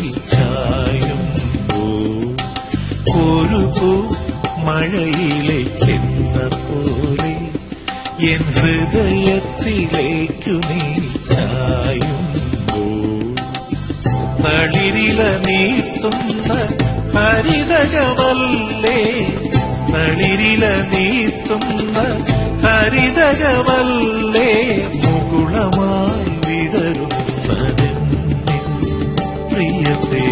ചായുമ്പോ ഒരു പൂ മഴയിലേക്കെന്ന പോലെ എൻ ഹൃദയത്തിലേക്കു നീ ചായുമ്പോ തളിരില നീത്തുന്ന ഹരിതകവല്ലേ തളിരില നീത്തുന്ന ഹരിതകവല്ലേ മുകുളമായി വിടരുന്നതെന്നെ പ്രിയത്തേ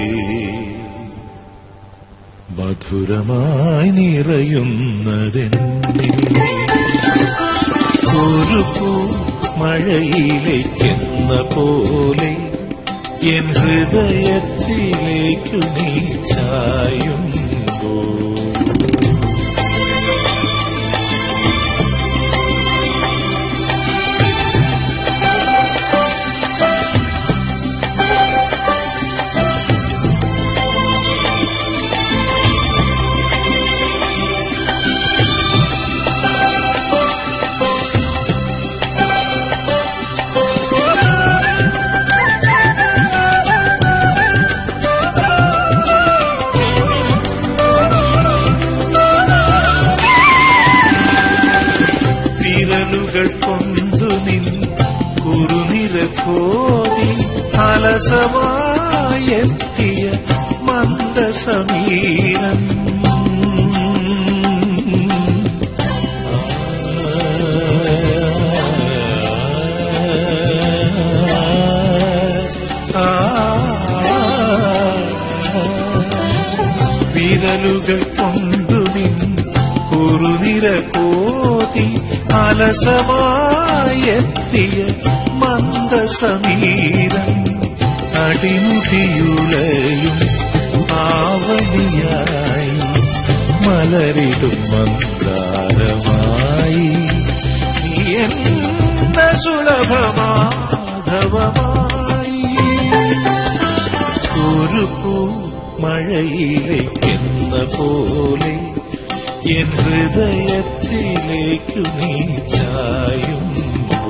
മധുരമായി നിറയുന്നതെന്നിൽ ഒരു പൂ മഴയിലേക്കെന്ന പോലെ എൻ ഹൃദയത്തിലേക്കു നീ ചായുമ്പോ വിരലുകൾ കൊണ്ടു നിൻ കുറുനിര കോരി അലസമായെത്തിയ മന്ദസമീരം വിരലുകൾ കൊണ്ടു നിൻ കുറുനിര കോതി അലസമായെത്തിയ മന്ദസമീരം അടിമുടിയുലയും ആവണിയായി മലരിടും മന്ദാരമായി നീ എന്ന സുലഭമാധവമായി ഒരു പൂ മഴയിലേക്കെന്ന പോലെ എൻ ഹൃദയത്തിലേക്കു നീ ചായുമ്പോ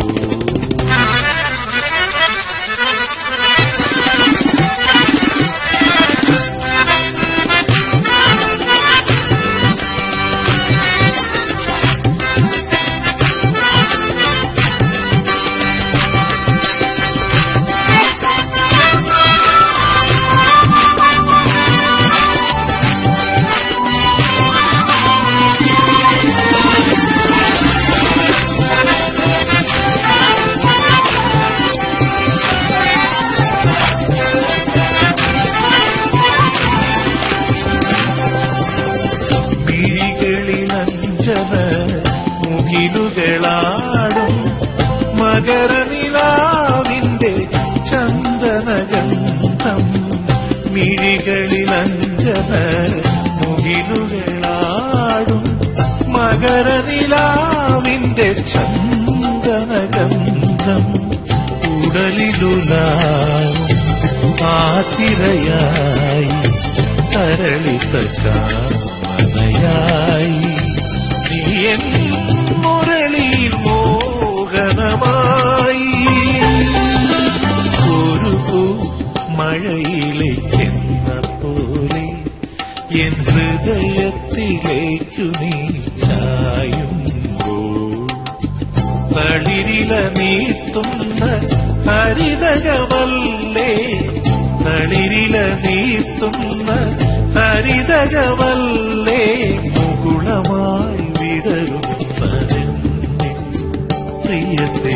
മിഴികളിലഞ്ചന മുകിലുകളാടും മകരനിലാവിന്റെ ചന്ദനഗന്ധം മിഴികളിലഞ്ചന മുകിലുകളാടും മകരനിലാവിന്റെ ചന്ദനഗന്ധം ഉടലിലുലാവും ആതിരയായി തരളിത്ത കാമനയായി നീ എൻ മുരളിയിൽ മോഹനമായി ഒരു പൂ മഴയിലേക്കെന്ന പോലെ എൻ ഹൃദയത്തിലേക്കു നീ ചായുമ്പോ തളിരില നീത്തുന്ന ഹരിതകവല്ലേ തളിരില നീത്തുന്ന ഹരിതകവല്ലേ മുകുളമായി വിടരുന്നതെന്നെ പ്രിയത്തേ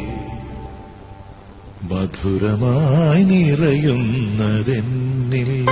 മധുരമായി നിറയുന്നതെന്നിൽ